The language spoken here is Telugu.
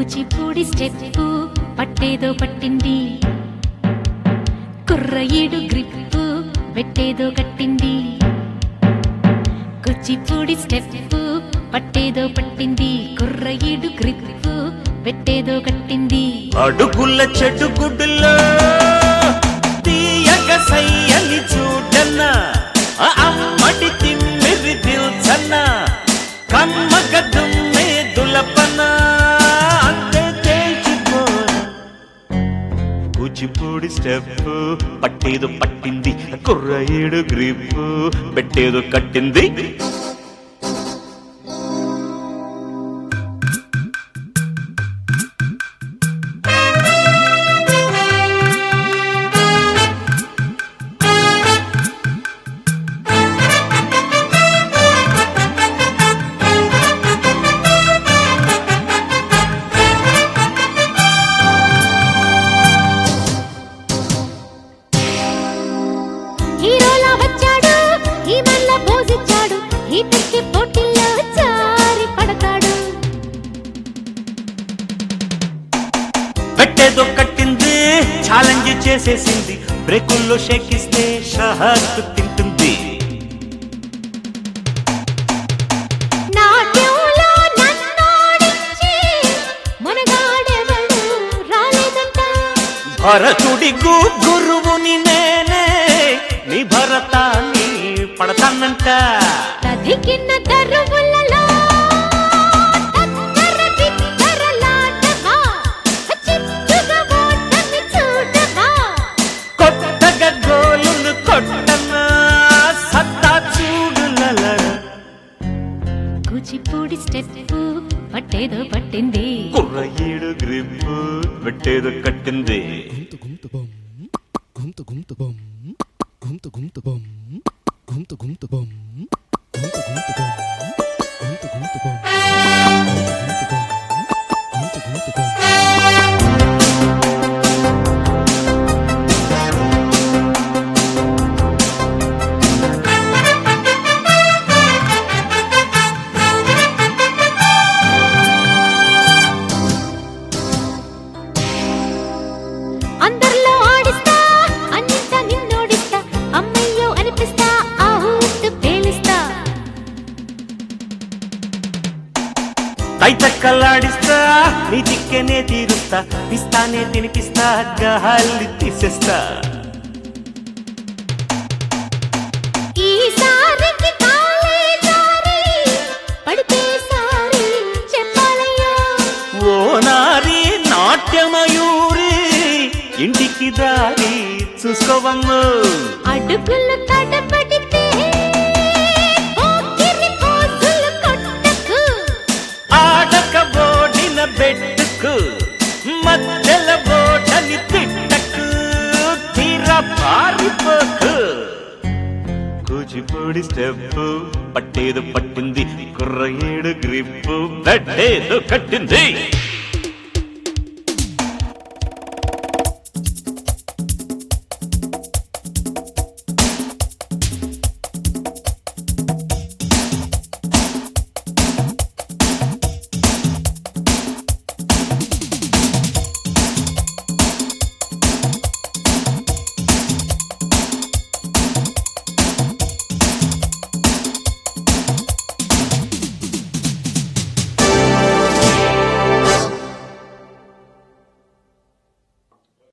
కూచిపూడి స్టెప్పు పట్టేదో పట్టింది కుర్రయ్యడు గ్రిప్పు పెట్టేదో కట్టింది కూచిపూడి స్టెప్పు పట్టేదో పట్టింది కుర్రయ్యడు గ్రిప్పు పెట్టేదో కట్టింది అడుగుల చెడు గుడ్డులో తీయగ సయ్యని చూడన్న ఆ అమ్మడి తిమ్మిరి దిల్చన్న కమ్మగ దుమ్మే దులపన అంతే తేల్చిపో కూచిపూడి స్టెప్ పట్టేదో పట్టింది కుర్ర ఏడు గ్రిప్ పెట్టేదో కట్టింది హీరోలా వచ్చాడు ఈ మల్ల పోజిచ్చాడు ఈ పిక్కి పోటీల్లో జారి పడతాడు పెట్టేదో కట్టింది ఛాలెంజ్ చేసేసింది బ్రేకుల్లో షేకిస్తే షహత్ తింటుంది నాట్యంలో నన్నోడించి మునగాడెవడు రాలేదంట భరతుడి గు- గురువుని నేనే నీ భరతాన్ని పడతానంట తదికిన్న దరువులలో తత్తర బిత్తరలాటగా, చిత్తుగా ఓటమి చూడగా. కొత్తగా గోలును కొట్టనా సత్తా చూడులల కూచిపూడి స్టెప్ పట్టేదో పట్టింది కుర్ర ఏడు గ్రిప్ పెట్టేదో కట్టింది Gumta gumta bum. Gumta gumta bum. Gumta gumta bum. Gumta gumta bum. Gumta gumta bum. Gumta gumta bum. Gumta gumta bum. అందరిలో ఆడిస్తా అన్నింట నిన్నోడిస్తా అమ్మయ్యో అనిపిస్తా ఆ ఊట్టు పేలిస్తా తైతక్కలాడిస్తా నీ చిక్కెనే తీరుస్తా పిస్తానే తినిపిస్తా గాలి తీసేస్తా ఈసారికి కాలే జారి పడితే సారి చెప్పాలయ్యా ఓ నారి నాట్యమయూరి ఇంటికి దారి చూసుకోవమ్ము అడుగులు తడబడితే పోకిరి పోజులు కొట్టకు ఆడక బోడిన బెట్టుకు మధ్యల బోటని తిట్టకు తీర పారిపోకు కూచిపూడి స్టెప్ పట్టేదు పట్టింది కుర్ర ఏడు గ్రిప్పు పెట్టేదు కట్టింది